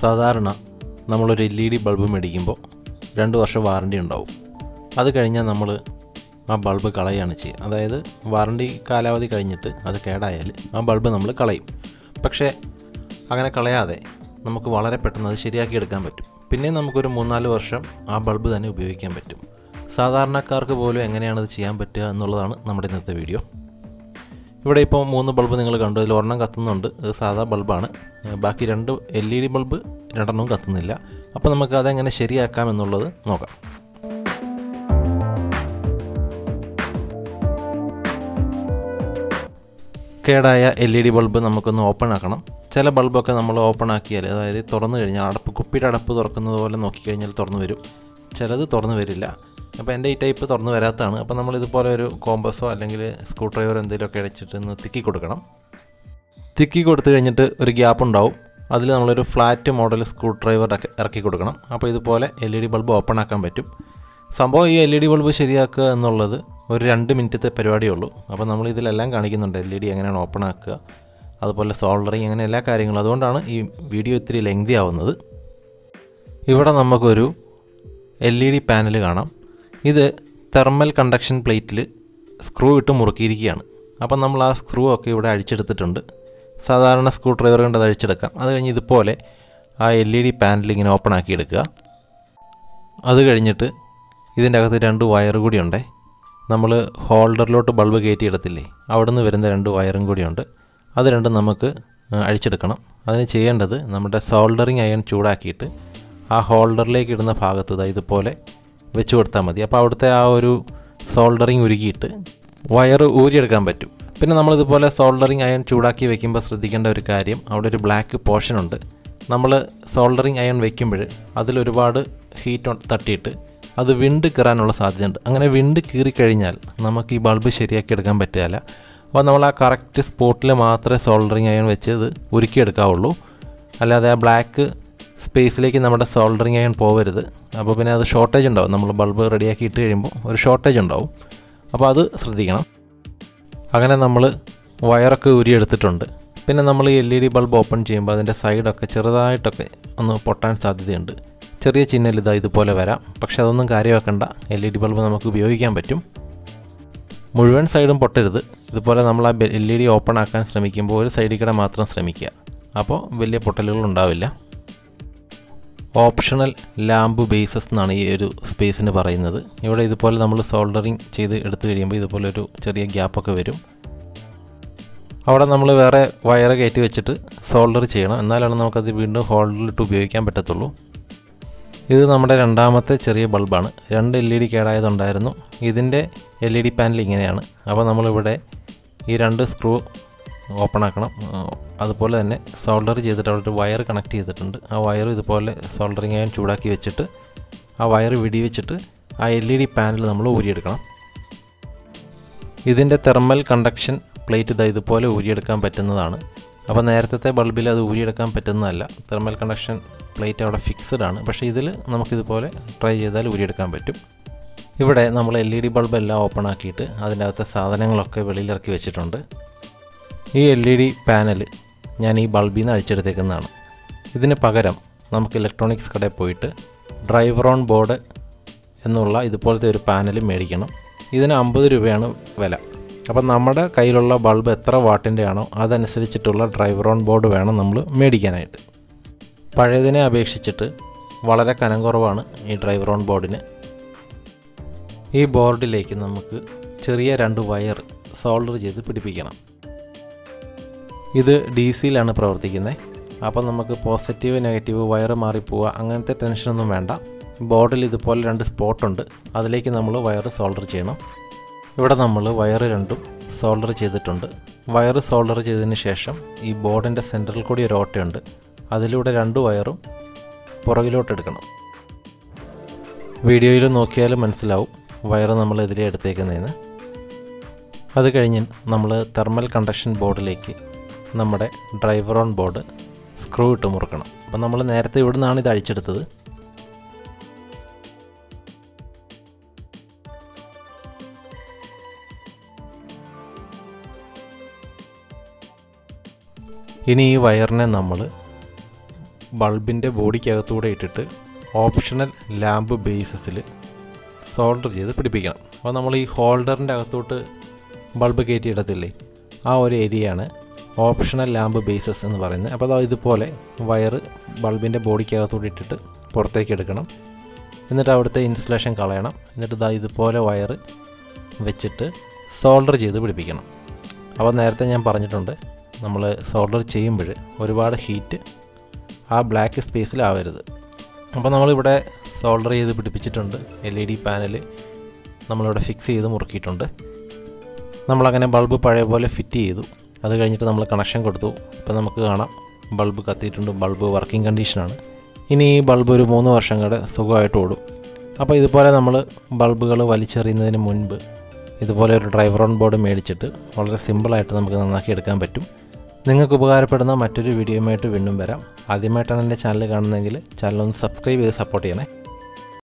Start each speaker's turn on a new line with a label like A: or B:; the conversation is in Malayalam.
A: സാധാരണ നമ്മളൊരു എൽ ഇ ഡി ബൾബ് മേടിക്കുമ്പോൾ രണ്ട് വർഷം വാറണ്ടി ഉണ്ടാവും അത് കഴിഞ്ഞാൽ നമ്മൾ ആ ബൾബ് കളയുകയാണ് ചെയ്യുക അതായത് വാറണ്ടി കാലാവധി കഴിഞ്ഞിട്ട് അത് കേടായാൽ ആ ബൾബ് നമ്മൾ കളയും പക്ഷേ അങ്ങനെ കളയാതെ നമുക്ക് വളരെ പെട്ടെന്ന് അത് ശരിയാക്കി എടുക്കാൻ പറ്റും പിന്നെ നമുക്കൊരു മൂന്നാല് വർഷം ആ ബൾബ് തന്നെ ഉപയോഗിക്കാൻ പറ്റും സാധാരണക്കാർക്ക് പോലും എങ്ങനെയാണ് അത് ചെയ്യാൻ പറ്റുക എന്നുള്ളതാണ് നമ്മുടെ ഇന്നത്തെ വീഡിയോ ഇവിടെ ഇപ്പോൾ മൂന്ന് ബൾബ് നിങ്ങൾ കണ്ടു അതിൽ ഒരെണ്ണം കത്തുന്നുണ്ട് അത് സാധാ ബൾബാണ് ഏഹ് ബാക്കി രണ്ട് എൽ ഇ ഡി ബൾബ് രണ്ടെണ്ണവും കത്തുന്നില്ല അപ്പോൾ നമുക്ക് അതെങ്ങനെ ശരിയാക്കാം എന്നുള്ളത് നോക്കാം കേടായ എൽ ഇ ഡി ബൾബ് നമുക്കൊന്ന് ഓപ്പൺ ആക്കണം ചില ബൾബൊക്കെ നമ്മൾ ഓപ്പൺ ആക്കിയാൽ അതായത് തുറന്നു കഴിഞ്ഞാൽ അടപ്പ് കുപ്പിയുടെ അടപ്പ് തുറക്കുന്നത് പോലെ നോക്കിക്കഴിഞ്ഞാൽ തുറന്നു വരും ചിലത് തുറന്നു വരില്ല അപ്പോൾ എൻ്റെ ഈ ടൈപ്പ് തുറന്നു വരാത്തതാണ് അപ്പോൾ നമ്മൾ ഇതുപോലെ ഒരു കോമ്പസോ അല്ലെങ്കിൽ സ്ക്രൂ ഡ്രൈവർ എന്തെങ്കിലുമൊക്കെ അടിച്ചിട്ട് ഒന്ന് തിക്കി കൊടുക്കണം തിക്കി കൊടുത്തു കഴിഞ്ഞിട്ട് ഒരു ഗ്യാപ്പ് ഉണ്ടാവും അതിൽ നമ്മളൊരു ഫ്ലാറ്റ് മോഡൽ സ്ക്രൂ ഡ്രൈവർ ഇറക്കി കൊടുക്കണം അപ്പോൾ ഇതുപോലെ L E D bulb open ആക്കാൻ പറ്റും സംഭവം ഈ എൽ ഇ ഡി ബൾബ് ശരിയാക്കുക എന്നുള്ളത് ഒരു രണ്ട് മിനിറ്റത്തെ പരിപാടിയേ ഉള്ളൂ അപ്പോൾ നമ്മൾ ഇതിലെല്ലാം കാണിക്കുന്നുണ്ട് എൽ ഇ ഡി എങ്ങനെയാണ് ഓപ്പൺ ആക്കുക അതുപോലെ സോൾഡറിങ് അങ്ങനെ എല്ലാ കാര്യങ്ങളും അതുകൊണ്ടാണ് ഈ വീഡിയോ ഇത്തിരി ലെങ്തി ആവുന്നത് ഇവിടെ നമുക്കൊരു എൽ ഇ ഡി പാനൽ കാണാം ഇത് തെർമൽ കണ്ടക്ഷൻ പ്ലേറ്റിൽ സ്ക്രൂ ഇട്ട് മുറുക്കിയിരിക്കുകയാണ് അപ്പം നമ്മൾ ആ സ്ക്രൂ ഒക്കെ ഇവിടെ അഴിച്ചെടുത്തിട്ടുണ്ട് സാധാരണ സ്ക്രൂ ഡ്രൈവർ കൊണ്ട് അത് അഴിച്ചെടുക്കാം അത് കഴിഞ്ഞ് ഇതുപോലെ ആ എൽ ഇ ഡി പാനൽ ഇങ്ങനെ ഓപ്പൺ ആക്കി എടുക്കുക അത് കഴിഞ്ഞിട്ട് ഇതിൻ്റെ അകത്ത് രണ്ട് വയർ കൂടിയുണ്ടേ നമ്മൾ ഹോൾഡറിലോട്ട് ബൾബ് കയറ്റിയിടത്തില്ലേ അവിടെ നിന്ന് വരുന്ന രണ്ട് വയറും കൂടിയുണ്ട് അത് രണ്ടും നമുക്ക് ആ, അഴിച്ചെടുക്കണം അതിന് ചെയ്യേണ്ടത് നമ്മുടെ സോൾഡറിങ് അയൺ ചൂടാക്കിയിട്ട് ആ ഹോൾഡറിലേക്ക് ഇടുന്ന ഭാഗത്ത് ദാ ഇതുപോലെ വെച്ച് കൊടുത്താൽ മതി അപ്പോൾ അവിടുത്തെ ആ ഒരു സോൾഡറിങ് ഉരുകിയിട്ട് വയർ ഊരിയെടുക്കാൻ പറ്റും പിന്നെ നമ്മളിതുപോലെ സോൾഡറിങ് അയൺ ചൂടാക്കി വെക്കുമ്പോൾ ശ്രദ്ധിക്കേണ്ട ഒരു കാര്യം അവിടെ ഒരു ബ്ലാക്ക് പോർഷൻ ഉണ്ട് നമ്മൾ സോൾഡറിങ് അയൺ വെക്കുമ്പോൾ അതിലൊരുപാട് ഹീറ്റ് തട്ടിയിട്ട് അത് വിണ്ട് കയറാനുള്ള സാധ്യതയുണ്ട് അങ്ങനെ വിണ്ട് കീറിക്കഴിഞ്ഞാൽ നമുക്ക് ഈ ബൾബ് ശരിയാക്കി എടുക്കാൻ പറ്റുകയില്ല അപ്പോൾ നമ്മൾ ആ കറക്റ്റ് സ്പോട്ടിൽ മാത്രമേ സോൾഡറിങ് അയൺ വെച്ച് ഇത് ഉരുക്കിയെടുക്കാവുള്ളൂ അല്ലാതെ ആ ബ്ലാക്ക് സ്പേസിലേക്ക് നമ്മുടെ സോൾഡറിങ് അയൺ പോകരുത് അപ്പോൾ പിന്നെ അത് ഷോർട്ടേജ് ഉണ്ടാവും നമ്മൾ ബൾബ് റെഡിയാക്കി ഇട്ട് കഴിയുമ്പോൾ ഒരു ഷോർട്ടേജ് ഉണ്ടാവും അപ്പോൾ അത് ശ്രദ്ധിക്കണം അങ്ങനെ നമ്മൾ വയറൊക്കെ ഉരിയെടുത്തിട്ടുണ്ട് പിന്നെ നമ്മൾ ഈ L E D bulb open ചെയ്യുമ്പോൾ അതിൻ്റെ സൈഡൊക്കെ ചെറുതായിട്ടൊക്കെ ഒന്ന് പൊട്ടാൻ സാധ്യതയുണ്ട് ചെറിയ ചിഹ്നൽ ഇതാ ഇതുപോലെ വരാം പക്ഷെ അതൊന്നും കാര്യമാക്കണ്ട എൽ ഇ ഡി ബൾബ് നമുക്ക് ഉപയോഗിക്കാൻ പറ്റും മുഴുവൻ സൈഡും പൊട്ടരുത് ഇതുപോലെ നമ്മൾ ആ എൽ ഇ ഡി ഓപ്പൺ ആക്കാൻ ശ്രമിക്കുമ്പോൾ ഒരു സൈഡിൽ കൂടെ മാത്രം ശ്രമിക്കുക അപ്പോൾ വലിയ പൊട്ടലുകൾ ഉണ്ടാവില്ല ഓപ്ഷണൽ ലാമ്പ് ബേസസ് എന്നാണ് ഈ ഒരു സ്പേസിന് പറയുന്നത് ഇവിടെ ഇതുപോലെ നമ്മൾ സോൾഡറിങ് ചെയ്ത് എടുത്തു കഴിയുമ്പോൾ ഇതുപോലെ ഒരു ചെറിയ ഗ്യാപ്പൊക്കെ വരും അവിടെ നമ്മൾ വേറെ വയർ കയറ്റി വെച്ചിട്ട് സോൾഡർ ചെയ്യണം എന്നാലാണ് നമുക്കത് വീണ്ടും ഹോൾഡറിലിട്ട് ഉപയോഗിക്കാൻ പറ്റത്തുള്ളൂ ഇത് നമ്മുടെ രണ്ടാമത്തെ ചെറിയ ബൾബാണ് രണ്ട് എൽ ഇ ഡി കേടായതുണ്ടായിരുന്നു ഇതിൻ്റെ എൽ ഇ ഡി പാനൽ ഇങ്ങനെയാണ് അപ്പോൾ നമ്മളിവിടെ ഈ രണ്ട് സ്ക്രൂ ഓപ്പൺ ആക്കണം ആ, അതുപോലെ തന്നെ സോൾഡർ ചെയ്തിട്ട് അവിടെ ഒരു വയർ കണക്ട് ചെയ്തിട്ടുണ്ട് ആ വയർ ഇതുപോലെ സോൾഡറിങ് ആയാലും ചൂടാക്കി വെച്ചിട്ട് ആ വയർ വെടിവെച്ചിട്ട് ആ എൽ ഇ ഡി പാനൽ നമ്മൾ ഊരിയെടുക്കണം ഇതിൻ്റെ തെർമൽ കണ്ടക്ഷൻ പ്ലേറ്റ് ഇതാ ഇതുപോലെ ഊരിയെടുക്കാൻ പറ്റുന്നതാണ് അപ്പോൾ നേരത്തെ ബൾബിൽ അത് ഊരിയെടുക്കാൻ പറ്റുന്നതല്ല തെർമൽ കണ്ടക്ഷൻ പ്ലേറ്റ് അവിടെ ഫിക്സ്ഡ് ആണ് പക്ഷേ ഇതിൽ നമുക്കിതുപോലെ ട്രൈ ചെയ്താൽ ഊരിയെടുക്കാൻ പറ്റും ഇവിടെ നമ്മൾ എൽ ഇ ഡി ബൾബ് എല്ലാം ഓപ്പൺ ആക്കിയിട്ട് അതിൻ്റെ അകത്തെ സാധനങ്ങളൊക്കെ വെളിയിലിറക്കി വെച്ചിട്ടുണ്ട് ഈ എൽ ഇ ഡി പാനൽ ഞാൻ ഈ ബൾബിൽ നിന്ന് അഴിച്ചെടുത്തേക്കുന്നതാണ് ഇതിന് പകരം നമുക്ക് ഇലക്ട്രോണിക്സ് കടയിൽ പോയിട്ട് ഡ്രൈവർ ഓൺ ബോർഡ് എന്നുള്ള ഇതുപോലത്തെ ഒരു പാനൽ മേടിക്കണം ഇതിന് അമ്പത് രൂപയാണ് വില അപ്പം നമ്മുടെ കയ്യിലുള്ള ബൾബ് എത്ര വാട്ടിൻ്റെ ആണോ അതനുസരിച്ചിട്ടുള്ള ഡ്രൈവർ ഓൺ ബോർഡ് വേണം നമ്മൾ മേടിക്കാനായിട്ട് പഴയതിനെ അപേക്ഷിച്ചിട്ട് വളരെ കനം കുറവാണ് ഈ ഡ്രൈവർ ഓൺ ബോർഡിന് ഈ ബോർഡിലേക്ക് നമുക്ക് ചെറിയ രണ്ട് വയർ സോൾഡർ ചെയ്ത് പിടിപ്പിക്കണം ഇത് ഡി സിയിലാണ് പ്രവർത്തിക്കുന്നത് അപ്പോൾ നമുക്ക് പോസിറ്റീവ് നെഗറ്റീവ് വയർ മാറിപ്പോവുക അങ്ങനത്തെ ടെൻഷനൊന്നും വേണ്ട ബോർഡിൽ ഇതുപോലെ രണ്ട് സ്പോട്ടുണ്ട് അതിലേക്ക് നമ്മൾ വയർ സോൾഡർ ചെയ്യണം ഇവിടെ നമ്മൾ വയർ രണ്ടും സോൾഡർ ചെയ്തിട്ടുണ്ട് വയർ സോൾഡർ ചെയ്തതിന് ശേഷം ഈ ബോർഡിൻ്റെ സെൻറ്ററിൽ കൂടി ഒരു ഓട്ടയുണ്ട് അതിലൂടെ രണ്ട് വയറും പുറകിലോട്ട് എടുക്കണം വീഡിയോയിൽ നോക്കിയാൽ മനസ്സിലാവും വയർ നമ്മൾ എതിരെ എടുത്തേക്കുന്നതെന്ന് അത് കഴിഞ്ഞ് നമ്മൾ തെർമൽ കണ്ടക്ഷൻ ബോർഡിലേക്ക് നമ്മുടെ ഡ്രൈവർ ഓൺ ബോർഡ് സ്ക്രൂ ഇട്ട് മുറുക്കണം അപ്പം നമ്മൾ നേരത്തെ ഇവിടെ നിന്നാണ് ഇത് അഴിച്ചെടുത്തത് ഇനി ഈ വയറിനെ നമ്മൾ ബൾബിൻ്റെ ബോഡിക്കകത്തൂടെ ഇട്ടിട്ട് ഓപ്ഷണൽ ലാമ്പ് ബേസസിൽ സോൾഡർ ചെയ്ത് പിടിപ്പിക്കണം അപ്പോൾ നമ്മൾ ഈ ഹോൾഡറിൻ്റെ അകത്തോട്ട് ബൾബ് കയറ്റിയിടത്തില്ലേ ആ ഒരു ഏരിയയാണ് ഓപ്ഷണൽ ലാമ്പ് ബേസസ് എന്ന് പറയുന്നത് അപ്പോൾ അത് ഇതുപോലെ വയറ് ബൾബിൻ്റെ ബോഡിക്കകത്തോട്ട് ഇട്ടിട്ട് പുറത്തേക്ക് എടുക്കണം എന്നിട്ട് അവിടുത്തെ ഇൻസുലേഷൻ കളയണം എന്നിട്ട് ഇതാ ഇതുപോലെ വയറ് വെച്ചിട്ട് സോൾഡർ ചെയ്ത് പിടിപ്പിക്കണം അപ്പോൾ നേരത്തെ ഞാൻ പറഞ്ഞിട്ടുണ്ട് നമ്മൾ സോൾഡർ ചെയ്യുമ്പോൾ ഒരുപാട് ഹീറ്റ് ആ ബ്ലാക്ക് സ്പേസിലാവരുത് അപ്പോൾ നമ്മളിവിടെ സോൾഡർ ചെയ്ത് പിടിപ്പിച്ചിട്ടുണ്ട് എൽ ഇ ഡി പാനൽ നമ്മളിവിടെ ഫിക്സ് ചെയ്ത് മുറുക്കിയിട്ടുണ്ട് നമ്മളങ്ങനെ ബൾബ് പഴയ പോലെ ഫിറ്റ് ചെയ്തു അത് കഴിഞ്ഞിട്ട് നമ്മൾ കണക്ഷൻ കൊടുത്തു ഇപ്പോൾ നമുക്ക് കാണാം ബൾബ് കത്തിയിട്ടുണ്ട് ബൾബ് വർക്കിംഗ് കണ്ടീഷനാണ് ഇനി ഈ ബൾബ് ഒരു മൂന്ന് വർഷം കൂടെ സുഖമായിട്ട് ഓടും അപ്പോൾ ഇതുപോലെ നമ്മൾ ബൾബുകൾ വലിച്ചെറിയുന്നതിന് മുൻപ് ഇതുപോലെ ഒരു ഡ്രൈവർ ഓൺ ബോർഡ് മേടിച്ചിട്ട് വളരെ സിമ്പിളായിട്ട് നമുക്ക് നന്നാക്കി എടുക്കാൻ പറ്റും നിങ്ങൾക്ക് ഉപകാരപ്പെടുന്ന മറ്റൊരു വീഡിയോയുമായിട്ട് വീണ്ടും വരാം ആദ്യമായിട്ടാണ് എൻ്റെ ചാനൽ കാണുന്നതെങ്കിൽ ചാനൽ ഒന്ന് സബ്സ്ക്രൈബ് ചെയ്ത് സപ്പോർട്ട് ചെയ്യണേ